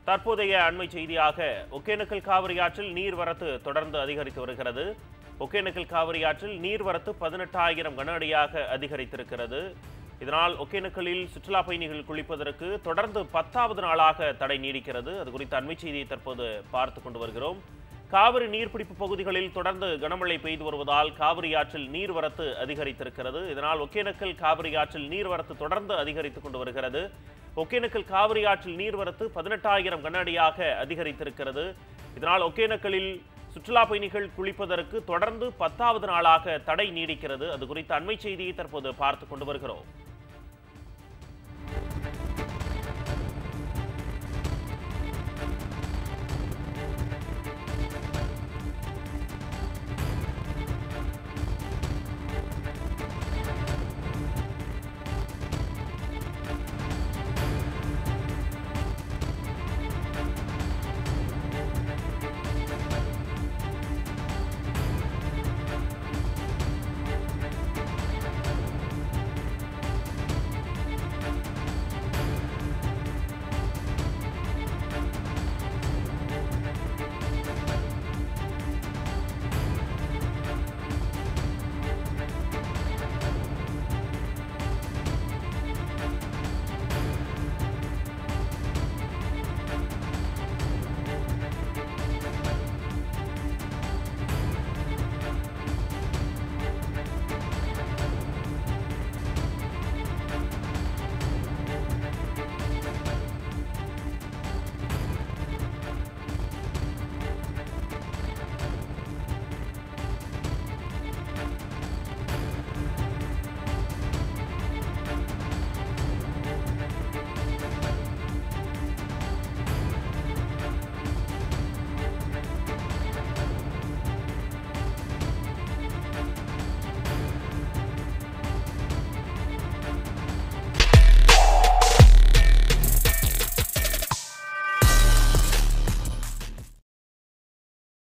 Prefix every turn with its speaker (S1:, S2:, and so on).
S1: தற்போதைய அண்மை செய்தியாக ஒகேனக்கல் காவிரி ஆற்றில் நீர்வரத்து தொடர்ந்து அதிகரித்து வருகிறது ஒகேனக்கல் காவிரி ஆற்றில் நீர்வரத்து பதினெட்டாயிரம் கன அடியாக அதிகரித்திருக்கிறது இதனால் ஒகேனக்கலில் சுற்றுலா பயணிகள் குளிப்பதற்கு தொடர்ந்து பத்தாவது நாளாக தடை நீடிக்கிறது அது குறித்த அண்மை செய்தியை தற்போது பார்த்து கொண்டு வருகிறோம் காவிரி நீர்பிடிப்பு பகுதிகளில் தொடர்ந்து கனமழை பெய்து வருவதால் காவிரி ஆற்றில் நீர்வரத்து அதிகரித்திருக்கிறது இதனால் ஒகேனக்கல் காவிரி ஆற்றில் நீர்வரத்து தொடர்ந்து அதிகரித்துக் கொண்டு வருகிறது ஒகேனக்கல் காவிரி ஆற்றில் நீர்வரத்து பதினெட்டாயிரம் கன அடியாக அதிகரித்திருக்கிறது இதனால் ஒகேனக்கலில் சுற்றுலா பயணிகள் குளிப்பதற்கு தொடர்ந்து பத்தாவது நாளாக தடை நீடிக்கிறது அது குறித்த அண்மை செய்தியை தற்போது பார்த்து கொண்டு வருகிறோம்